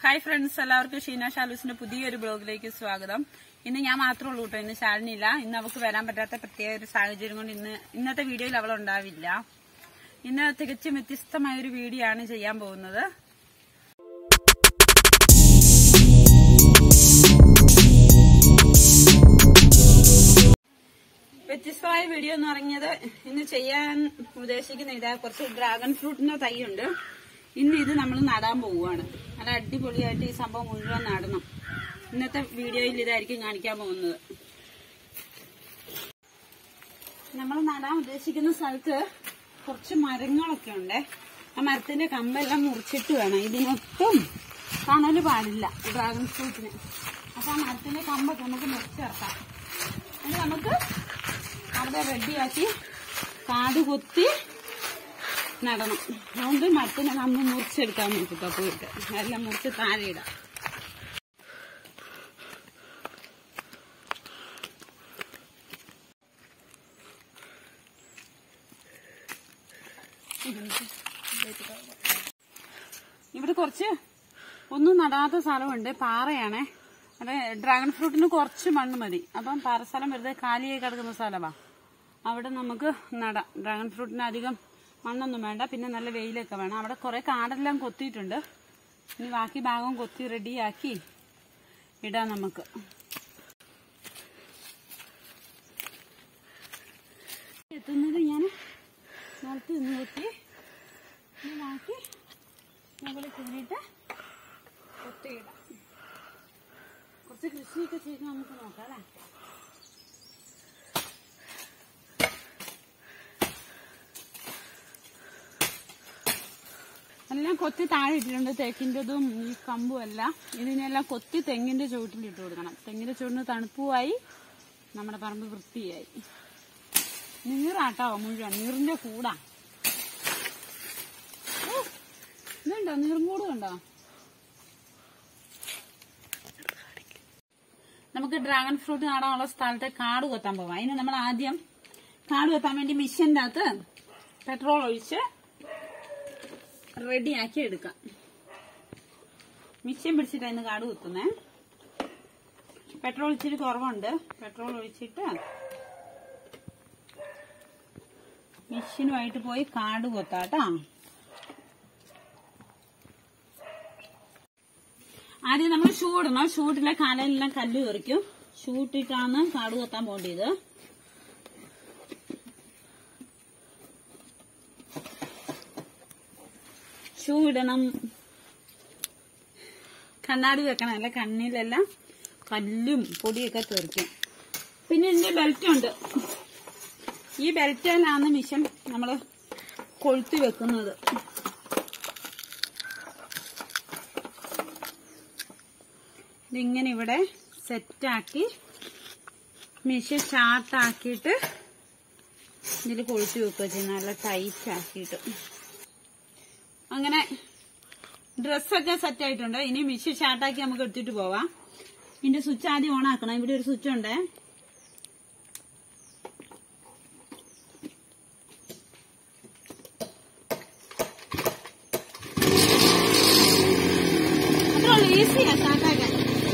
Hi friends എല്ലാവർക്കും ഷീന ഷാലൂസിന്റെ പുതിയൊരു ബ്ലോഗിലേക്ക് സ്വാഗതം ഇന്ന് ഞാൻ മാത്രമേ ഉള്ളൂ കേട്ടോ ഇന്ന് ശാലിനില്ല ഇന്ന് അവൾക്ക് വരാൻ പറ്റാത്ത പ്രത്യേക ഒരു സാഹചര്യം കൊണ്ട് ഇന്ന് ഇന്നത്തെ വീഡിയോയിൽ അവൾ ഉണ്ടാവില്ല ഇന്ന് തികച്ചും വ്യത്യസ്തമായ ഒരു വീഡിയോ ആണ് ചെയ്യാൻ പോകുന്നത് വ്യത്യസ്തമായ വീഡിയോ എന്ന് പറഞ്ഞത് ഇന്ന് ചെയ്യാൻ ഉദ്ദേശിക്കുന്ന ഇതാ കുറച്ച് ഡ്രാഗൺ ഫ്രൂട്ടിന്റെ തൈയുണ്ട് ഇന്ന് ഇത് നമ്മൾ നടാൻ പോവുകയാണ് നല്ല അടിപൊളിയായിട്ട് ഈ സംഭവം മുഴുവൻ നടണം ഇന്നത്തെ വീഡിയോയിൽ ഇതായിരിക്കും കാണിക്കാൻ പോകുന്നത് നമ്മൾ നടാൻ ഉദ്ദേശിക്കുന്ന സ്ഥലത്ത് കുറച്ച് മരങ്ങളൊക്കെ ഉണ്ട് ആ മരത്തിന്റെ കമ്പെല്ലാം മുറിച്ചിട്ട് വേണം ഇതിനൊട്ടും തണല് പാടില്ല ഡ്രാഗൺ ഫ്രൂട്ടിന് അപ്പൊ ആ മരത്തിന്റെ കമ്പൊക്കെ നമുക്ക് മുറിച്ചിറക്കാം എന്നിട്ട് നമുക്ക് അവിടെ റെഡിയാക്കി കാട് കൊത്തി നടണം അതുകൊണ്ട് മരത്തിന് കമ്പ് മുറിച്ചെടുക്കാൻ നോക്കിട്ടോ പോയിട്ട് എല്ലാം മുറിച്ച് താഴെ ഇടാം ഇവിടെ കുറച്ച് ഒന്നും നടാത്ത സ്ഥലമുണ്ട് പാറയാണേ അവിടെ ഡ്രാഗൺ ഫ്രൂട്ടിന് കുറച്ച് മണ്ണ് മതി അപ്പം പാറസ്ഥലം വെറുതെ കാലിയായി കിടക്കുന്ന സ്ഥലമാ അവിടെ നമുക്ക് നടാം ഡ്രാഗൺ ഫ്രൂട്ടിന് അധികം മണ്ണൊന്നും വേണ്ട പിന്നെ നല്ല വെയിലൊക്കെ വേണം അവിടെ കുറെ കാടെല്ലാം കൊത്തിയിട്ടുണ്ട് ഇനി ബാക്കി ഭാഗം കൊത്തി റെഡിയാക്കി ഇടാം നമുക്ക് എത്തുന്നത് ഞാൻ നിലത്ത് നിന്ന് കൊത്തി ഇനി ബാക്കി മുകളിൽ കൂടിയിട്ട് കൊത്തിയിടാം കുറച്ച് കൃഷിയൊക്കെ ചെയ്ത് നമുക്ക് നോക്കാം അല്ലേ എല്ലാം കൊത്തി താഴെ ഇട്ടിട്ടുണ്ട് തേക്കിൻ്റെതും ഈ കമ്പും എല്ലാം ഇതിനെല്ലാം കൊത്തി തെങ്ങിന്റെ ചുവട്ടിൽ ഇട്ട് കൊടുക്കണം തെങ്ങിന്റെ ചുവട്ടിന് തണുപ്പുമായി നമ്മുടെ പറമ്പ് വൃത്തിയായി നീറാട്ടോ മുഴുവൻ നീറിന്റെ കൂടാ ഓ, ഇതുണ്ടോ നീറും കൂട് കണ്ടോ നമുക്ക് ഡ്രാഗൺ ഫ്രൂട്ട് നടാനുള്ള സ്ഥലത്തെ കാട് കൊത്താൻ പോവാം അതിന് നമ്മൾ ആദ്യം കാട് കൊത്താൻ വേണ്ടി മിഷന്റെ അകത്ത് പെട്രോൾ ഒഴിച്ച് റെഡിയാക്കി എടുക്കാം മിക്സിയും പിടിച്ചിട്ടായിരുന്നു കാട് കുത്തുന്നേ പെട്രോൾ ഇച്ചിരി കുറവുണ്ട് പെട്രോൾ ഒഴിച്ചിട്ട് മിഷീനുമായിട്ട് പോയി കാട് കൊത്താട്ടാ ആദ്യം നമ്മൾ ഷൂ ഇടണം ഷൂട്ടിലെ കാലെല്ലാം കല്ല് കറിക്കും ഷൂട്ടിട്ടാണ് കാട് കൊത്താൻ പോകേണ്ടത് ഷൂ ഇടണം കണ്ണാടി വെക്കണം അല്ല കണ്ണിലെല്ലാം കല്ലും പൊടിയൊക്കെ തെറിക്കും പിന്നെ ഇതിന്റെ ബെൽറ്റ് ഉണ്ട് ഈ ബെൽറ്റിലാണ് മിഷൻ നമ്മൾ കൊളുത്തി വെക്കുന്നത് ഇതിങ്ങനെ ഇവിടെ സെറ്റാക്കി മിഷൻ ഷാർട്ടാക്കിയിട്ട് ഇതിൽ കൊളുത്തി വെക്കുക ചെയ്യുന്ന നല്ല ടൈറ്റ് ആക്കിയിട്ട് അങ്ങനെ ഡ്രസ്സൊക്കെ സെറ്റ് ആയിട്ടുണ്ട് ഇനി മിഷീൻ ഷാർട്ടാക്കി നമുക്ക് എടുത്തിട്ട് പോവാം ഇതിന്റെ സ്വിച്ച് ആദ്യം ഓൺ ആക്കണം ഇവിടെ ഒരു സ്വിച്ച് ഉണ്ട് അത്രേ ഈസിയാ ഷാർട്ടാക്കാൻ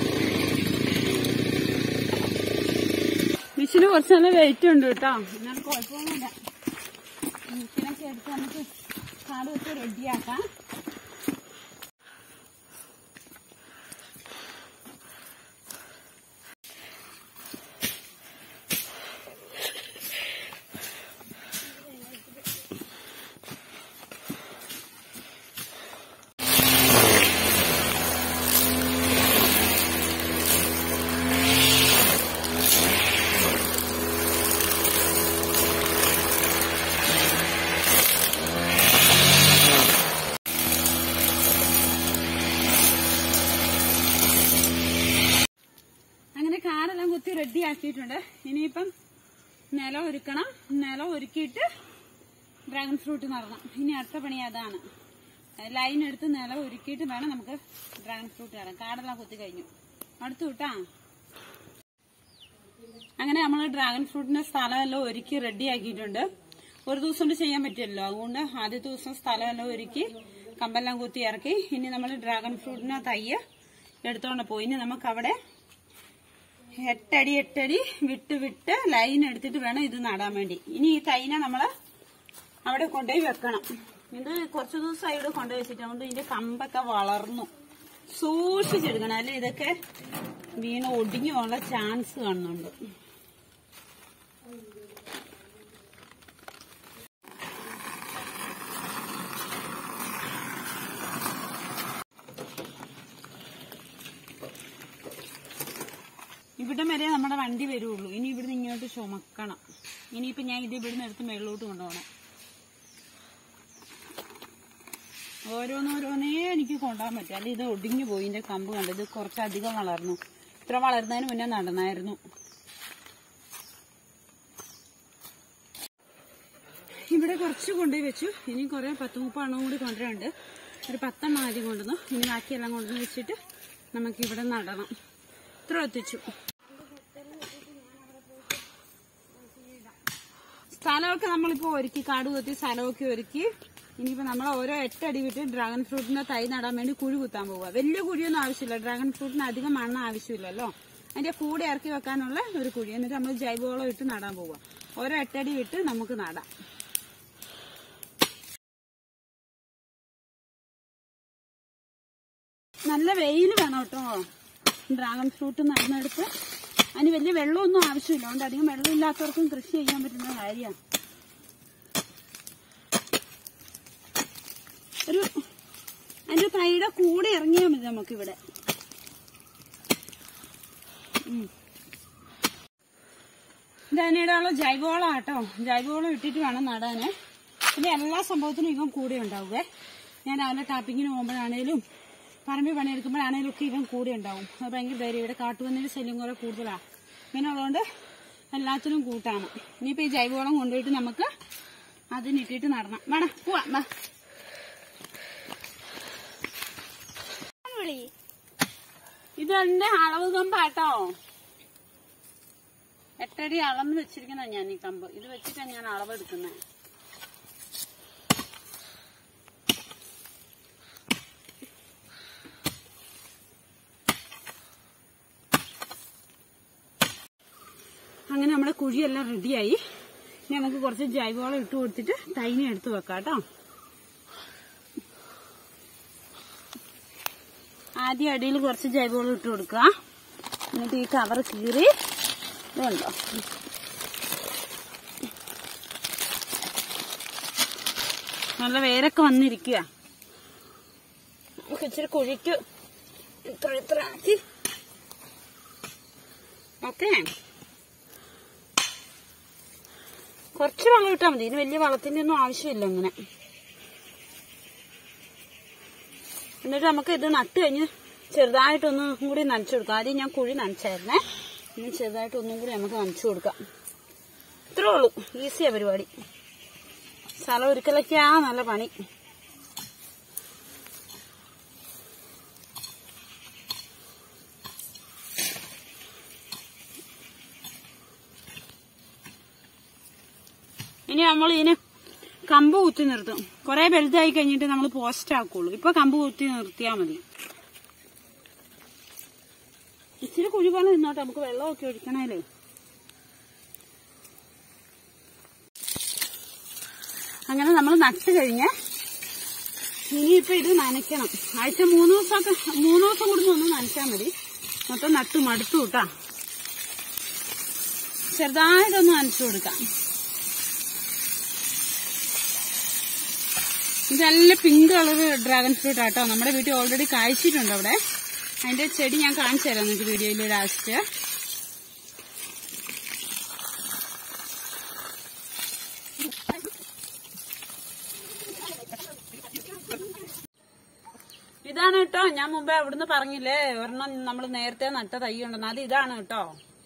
മിഷീന് കുറച്ച് നല്ല വെയിറ്റ് ഉണ്ട് കേട്ടോ എന്നാലും കുഴപ്പമൊന്നുമില്ല മിഷീനൊക്കെ എടുത്ത് നമുക്ക് കാട് വെച്ച് റെഡിയാക്കാം അങ്ങനെ കാടെല്ലാം കുത്തി റെഡി ആക്കിയിട്ടുണ്ട് ഇനിയിപ്പം നിലം ഒരുക്കണം നിലം ഒരുക്കിയിട്ട് ഡ്രാഗൺ ഫ്രൂട്ട് നടണം ഇനി അടുത്ത പണി അതാണ് ലൈൻ എടുത്ത് നിലം ഒരുക്കിയിട്ട് വേണം നമുക്ക് ഡ്രാഗൺ ഫ്രൂട്ട് നടാൻ കാടെല്ലാം കുത്തി കഴിഞ്ഞു അടുത്തു വിട്ടാ അങ്ങനെ നമ്മൾ ഡ്രാഗൺ ഫ്രൂട്ടിന്റെ സ്ഥലമെല്ലാം ഒരുക്കി റെഡി ആക്കിയിട്ടുണ്ട് ഒരു ദിവസം കൊണ്ട് ചെയ്യാൻ പറ്റുമല്ലോ അതുകൊണ്ട് ആദ്യത്തെ ദിവസം സ്ഥലമെല്ലാം ഒരുക്കി കമ്പെല്ലാം കുത്തി ഇറക്കി ഇനി നമ്മൾ ഡ്രാഗൺ ഫ്രൂട്ടിനെ തയ്യ് എടുത്തോണ്ട് പോയി ഇനി നമുക്ക് അവിടെ എട്ടടി എട്ടടി വിട്ട് വിട്ട് ലൈൻ എടുത്തിട്ട് വേണം ഇത് നടാൻ വേണ്ടി ഇനി ഈ തൈനെ നമ്മള് അവിടെ കൊണ്ടുപോയി വെക്കണം ഇത് കുറച്ചു ദിവസം ഇവിടെ കൊണ്ടുപോയി വെച്ചിട്ട് അതുകൊണ്ട് ഇതിന്റെ കമ്പൊക്കെ വളർന്നു സൂക്ഷിച്ചെടുക്കണം അല്ലെ ഇതൊക്കെ വീണ് ഒടിഞ്ഞു പോകാനുള്ള ചാൻസ് കാണുന്നുണ്ട് ഇവിടെ വരെ നമ്മുടെ വണ്ടി വരുള്ളൂ ഇനി ഇവിടുന്ന് ഇങ്ങോട്ട് ചുമക്കണം ഇനിയിപ്പോ ഞാൻ ഇത് ഇവിടുന്ന് എടുത്ത് മേളിലോട്ട് കൊണ്ടുപോകണം ഓരോന്നോരോന്നേ എനിക്ക് കൊണ്ടുപോകാൻ പറ്റും അല്ല ഇത് ഒടിഞ്ഞു പോയി ഇതിന്റെ കമ്പ് കണ്ട് ഇത് കുറച്ചധികം വളർന്നു ഇത്ര വളരുന്നതിന് മുന്നേ നടന്നായിരുന്നു ഇവിടെ കുറച്ച് കൊണ്ടുപോയി വെച്ചു ഇനി കുറെ പത്ത് മുപ്പെണ്ണം കൂടി കൊണ്ടുവരാനുണ്ട് ഒരു പത്തെണ്ണം ആദ്യം കൊണ്ടുവന്നു ഇനി ബാക്കിയെല്ലാം കൊണ്ടുവന്ന് വെച്ചിട്ട് നമുക്ക് ഇവിടെ നടണം ഇത്ര എത്തിച്ചു സ്ഥലമൊക്കെ നമ്മളിപ്പോ ഒരുക്കി കാട് കുത്തി സ്ഥലമൊക്കെ ഒരുക്കി ഇനിയിപ്പോ നമ്മൾ ഓരോ എട്ടടി വിട്ട് ഡ്രാഗൺ ഫ്രൂട്ടിന്റെ തൈ നടാൻ വേണ്ടി കുഴി കുത്താൻ പോവുക വലിയ കുഴിയൊന്നും ആവശ്യമില്ല ഡ്രാഗൺ ഫ്രൂട്ടിന് അധികം മണ്ണ് ആവശ്യമില്ലല്ലോ അതിന്റെ കൂടെ ഇറക്കി വെക്കാനുള്ള ഒരു കുഴി എന്നിട്ട് നമ്മൾ ജൈവവളം ഇട്ട് നടാൻ പോവുക ഓരോ എട്ടടി വിട്ട് നമുക്ക് നടാം നല്ല വെയിൽ വേണം കേട്ടോ ഡ്രാഗൺ ഫ്രൂട്ട് നടന്നെടുത്ത് അതിന് വലിയ വെള്ളമൊന്നും ആവശ്യമില്ല അതുകൊണ്ട് അധികം വെള്ളമില്ലാത്തവർക്കും കൃഷി ചെയ്യാൻ പറ്റുന്ന കാര്യമാണ് ഒരു അതിന്റെ തൈയുടെ കൂടെ ഇറങ്ങിയാൽ മതി നമുക്കിവിടെ ഉം. ഇത് അതിനിടെയുള്ള ജൈവവളം ആട്ടോ ജൈവവളം ഇട്ടിട്ട് വേണം നടാന് പിന്നെ എല്ലാ സംഭവത്തിനും ഇവൻ കൂടെ ഉണ്ടാവുകയെ ഞാൻ രാവിലെ ടാപ്പിങ്ങിന് പോകുമ്പോഴാണേലും പറമ്പിൽ പണിയെടുക്കുമ്പോഴാണേലും ഒക്കെ ഇവൻ കൂടെ ഉണ്ടാവും അത് ഭയങ്കര ധൈര്യം ഇവിടെ കാട്ടുപന്നിയുടെ ശല്യം കുറെ കൂടുതലാണ് ഇങ്ങനെയുള്ളതുകൊണ്ട് എല്ലാത്തിനും കൂട്ടാണ് ഇനിയിപ്പോ ഈ ജൈവവളം കൊണ്ടുപോയിട്ട് നമുക്ക് അതിനിട്ടിട്ട് നടണം വേണം പോവാ വാ ഇതെന്റെ അളവ് കമ്പാട്ടോ എട്ടടി അളന്ന് വെച്ചിരിക്കുന്ന ഞാൻ ഈ കമ്പ് ഇത് വെച്ചിട്ടാണ് ഞാൻ അളവെടുക്കുന്നത് അങ്ങനെ നമ്മുടെ കുഴിയെല്ലാം റെഡിയായി ഇനി നമുക്ക് കുറച്ച് ജൈവവളം ഇട്ട് കൊടുത്തിട്ട് തൈനെ എടുത്ത് വെക്കാം കേട്ടോ ആദ്യം അടിയിൽ കുറച്ച് ജൈവവളം ഇട്ട് കൊടുക്കുക എന്നിട്ട് ഈ കവർ കീറി ഇതുണ്ടോ നല്ല വേരൊക്കെ വന്നിരിക്കുക നമുക്ക് ഇച്ചിരി കുഴിക്ക് ഇത്ര ഇത്ര ആക്കി ഓക്കെ കുറച്ച് വെള്ളം ഇട്ടാൽ മതി ഇതിന് വലിയ വളത്തിന്റെ ഒന്നും ആവശ്യമില്ല ഇങ്ങനെ എന്നിട്ട് നമുക്ക് ഇത് നട്ട് കഴിഞ്ഞ് ചെറുതായിട്ടൊന്നും കൂടി നനച്ചു കൊടുക്കാം ആദ്യം ഞാൻ കുഴി നനച്ചായിരുന്നേ ഇനി ചെറുതായിട്ട് ഒന്നും കൂടി നമുക്ക് നനച്ചു കൊടുക്കാം ഇത്രേ ഉള്ളൂ ഈസിയാ പരിപാടി സ്ഥലം ഒരുക്കലൊക്കെയാ നല്ല പണി ഇനി നമ്മൾ ഇതിന് കമ്പ് കുത്തി നിർത്തും കുറെ വലുതായി കഴിഞ്ഞിട്ട് നമ്മൾ പോസ്റ്റ് ആക്കുള്ളൂ ഇപ്പൊ കമ്പ് കുത്തി നിർത്തിയാ മതി ഇച്ചിരി കുഴി പോലെ നിന്നോട്ടെ നമുക്ക് വെള്ളമൊക്കെ ഒഴിക്കണേലേ അങ്ങനെ നമ്മൾ നട്ട് കഴിഞ്ഞ് ഇനിയിപ്പോ ഇത് നനയ്ക്കണം ആഴ്ച മൂന്ന് ദിവസമൊക്കെ മൂന്ന് ദിവസം കൂടുന്ന ഒന്ന് നനച്ചാൽ മതി മൊത്തം നട്ടു മടുത്തു കൂട്ടാ ചെറുതായിട്ടൊന്ന് നനച്ചു കൊടുക്കാം ഇതല്ല പിങ്ക് കളർ ഡ്രാഗൺ ഫ്രൂട്ട് ആട്ടോ നമ്മുടെ വീട്ടിൽ ഓൾറെഡി കായ്ച്ചിട്ടുണ്ട് അവിടെ അതിന്റെ ചെടി ഞാൻ കാണിച്ചു തരാം നിങ്ങൾക്ക് വീഡിയോയിൽ ലാസ്റ്റ് ഇതാണ് കേട്ടോ ഞാൻ മുമ്പേ അവിടുന്ന് പറഞ്ഞില്ലേ ഒരെണ്ണം നമ്മൾ നേരത്തെ നട്ട തൈ ഉണ്ടെന്ന് അത് ഇതാണ് കേട്ടോ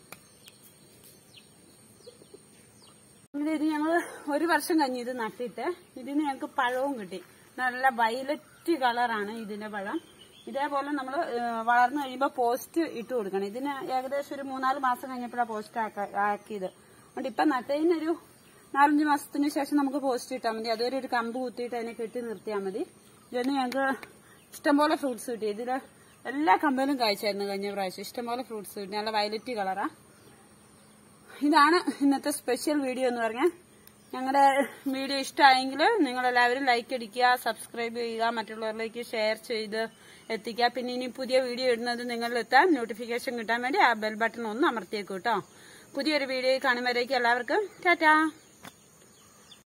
ഇത് ഞങ്ങള് ഒരു വർഷം കഴിഞ്ഞ് ഇത് നട്ടിട്ട് ഇതിന് ഞങ്ങൾക്ക് പഴവും കിട്ടി നല്ല വയലറ്റ് കളറാണ് ഇതിന്റെ പഴം ഇതേപോലെ നമ്മൾ വളർന്നു കഴിയുമ്പോൾ പോസ്റ്റ് ഇട്ട് കൊടുക്കണം ഇതിന് ഏകദേശം ഒരു മൂന്നാല് മാസം കഴിഞ്ഞപ്പോഴാണ് പോസ്റ്റ് ആക്കിയത് അതുകൊണ്ട് ഇപ്പൊ നട്ടതിനൊരു നാലഞ്ച് മാസത്തിന് ശേഷം നമുക്ക് പോസ്റ്റ് ഇട്ടാൽ മതി അതുവരെ ഒരു കമ്പ് കുത്തിയിട്ട് അതിനെ കെട്ടി നിർത്തിയാൽ മതി ഇതിന് ഞങ്ങൾക്ക് ഇഷ്ടംപോലെ ഫ്രൂട്ട്സ് കിട്ടി ഇതില് എല്ലാ കമ്പയിലും കായ്ച്ചായിരുന്നു കഴിഞ്ഞ പ്രാവശ്യം ഇഷ്ടംപോലെ ഫ്രൂട്ട്സ് കിട്ടി നല്ല വയലറ്റ് കളറാ ഇതാണ് ഇന്നത്തെ സ്പെഷ്യൽ വീഡിയോ എന്ന് പറഞ്ഞാൽ ഞങ്ങളുടെ വീഡിയോ ഇഷ്ടമായെങ്കിൽ നിങ്ങളെല്ലാവരും ലൈക്ക് അടിക്കുക സബ്സ്ക്രൈബ് ചെയ്യുക മറ്റുള്ളവരിലേക്ക് ഷെയർ ചെയ്ത് എത്തിക്കുക പിന്നെ ഇനി പുതിയ വീഡിയോ ഇടുന്നത് നിങ്ങളിലെത്താൻ നോട്ടിഫിക്കേഷൻ കിട്ടാൻ വേണ്ടി ആ ബെൽ ബട്ടൺ ഒന്ന് അമർത്തിയേക്കും കേട്ടോ പുതിയൊരു വീഡിയോ കാണുമ്പോഴേക്കും എല്ലാവർക്കും ടാറ്റാ